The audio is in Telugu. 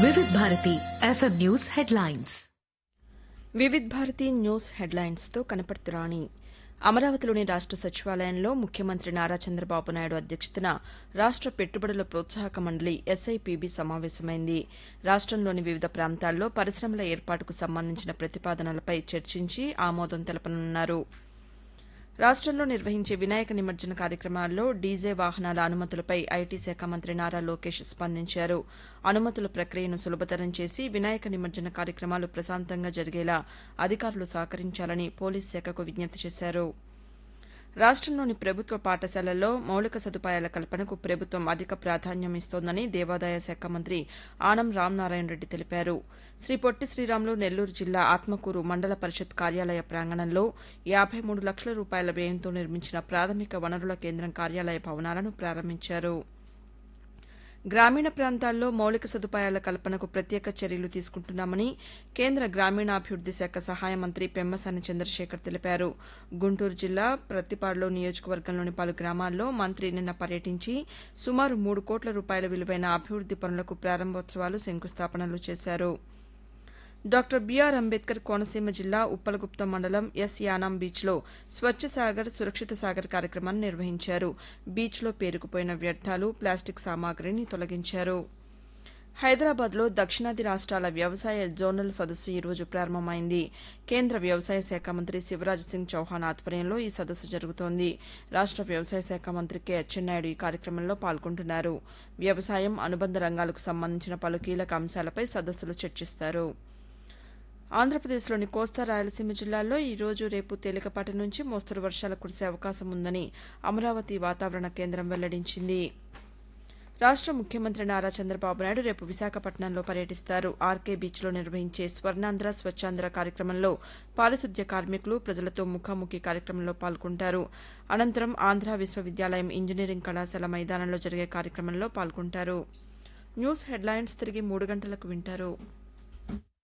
వివిధ Bharati FM news headlines Vividh Bharati news హెడ్లైన్స్తో కనపడుతురాణి అమరావతిలోని రాష్ట సచివాలయంలో ముఖ్యమంత్రి నారా చంద్రబాబు నాయుడు అధ్యక్షతన రాష్ట పెట్టుబడుల ప్రోత్సాహక మండలి ఎస్ఐపిబి సమావేశమైంది రాష్టంలోని వివిధ ప్రాంతాల్లో పరిశ్రమల ఏర్పాటుకు సంబంధించిన ప్రతిపాదనలపై చర్చించి ఆమోదం తెలపనున్నారు రాష్టంలో నిర్వహించే వినాయక నిమజ్జన కార్యక్రమాల్లో డీజే వాహనాల అనుమతులపై ఐటీ శాఖ మంత్రి నారా లోకేష్ స్పందించారు అనుమతుల ప్రక్రియను సులభతరం చేసి వినాయక నిమజ్జన కార్యక్రమాలు ప్రశాంతంగా జరిగేలా అధికారులు సహకరించాలని పోలీస్ శాఖకు విజ్ఞప్తి చేశారు రాష్టంలోని ప్రభుత్వ పాఠశాలల్లో మౌలిక సదుపాయాల కల్పనకు ప్రభుత్వం అధిక ప్రాధాన్యం ఇస్తోందని దేవాదాయ శాఖ మంత్రి ఆనం రామనారాయణ రెడ్డి తెలిపారు శ్రీ పొట్టి శ్రీరాములు నెల్లూరు జిల్లా ఆత్మకూరు మండల పరిషత్ కార్యాలయ ప్రాంగణంలో యాబై మూడు లక్షల రూపాయల వ్యయంతో నిర్మించిన ప్రాథమిక వనరుల కేంద్రం కార్యాలయ భవనాలను ప్రారంభించారు గ్రామీణ ప్రాంతాల్లో మౌలిక సదుపాయాల కల్పనకు ప్రత్యేక చర్యలు తీసుకుంటున్నామని కేంద్ర గ్రామీణాభివృద్ది శాఖ సహాయ మంత్రి పెమ్మసాని చంద్రశేఖర్ తెలిపారు గుంటూరు జిల్లా ప్రత్తిపాడులో నియోజకవర్గంలోని పలు గ్రామాల్లో మంత్రి నిన్న పర్యటించి సుమారు మూడు కోట్ల రూపాయల విలువైన అభివృద్ది పనులకు ప్రారంభోత్సవాలు శంకుస్థాపనలు చేశారు డాక్టర్ బీఆర్ అంబేద్కర్ కోనసీమ జిల్లా ఉప్పలగుప్తం మండలం ఎస్ యానాం బీచ్లో స్వచ్ఛ సాగర్ సురక్షిత సాగర్ కార్యక్రమాన్ని నిర్వహించారు బీచ్లో పేరుకుపోయిన వ్యర్థాలు ప్లాస్టిక్ సామాగ్రిని తొలగించారు హైదరాబాద్లో దక్షిణాది రాష్ట్రాల వ్యవసాయ జోనల్ సదస్సు ఈ రోజు ప్రారంభమైంది కేంద్ర వ్యవసాయ శాఖ మంత్రి శివరాజ్ సింగ్ చౌహాన్ ఆధ్వర్యంలో ఈ సదస్సు జరుగుతోంది రాష్ట వ్యవసాయ శాఖ మంత్రి కె అచ్చెన్నాయుడు ఈ కార్యక్రమంలో పాల్గొంటున్నారు వ్యవసాయం అనుబంధ రంగాలకు సంబంధించిన పలు కీలక అంశాలపై సదస్సులు చర్చిస్తారు ఆంధ్రప్రదేశ్లోని కోస్తా రాయలసీమ జిల్లాల్లో ఈ రోజు రేపు తేలికపాటి నుంచి మోస్తరు వర్షాలు కురిసే అవకాశం ఉందని అమరావతి వాతావరణ కేంద్రం వెల్లడించింది రాష్ట ముఖ్యమంత్రి నారా చంద్రబాబు నాయుడు రేపు విశాఖపట్నంలో పర్యటిస్తారు ఆర్కే బీచ్లో నిర్వహించే స్వర్ణాంధ్ర స్వచ్ఛాంధ్ర కార్యక్రమంలో పారిశుద్ధ్య కార్మికులు ప్రజలతో ముఖాముఖి కార్యక్రమంలో పాల్గొంటారు అనంతరం ఆంధ్ర విశ్వవిద్యాలయం ఇంజనీరింగ్ కళాశాల మైదానంలో జరిగే కార్యక్రమంలో పాల్గొంటారు న్యూస్ హెడ్లైన్స్ తిరిగి మూడు గంటలకు వింటారు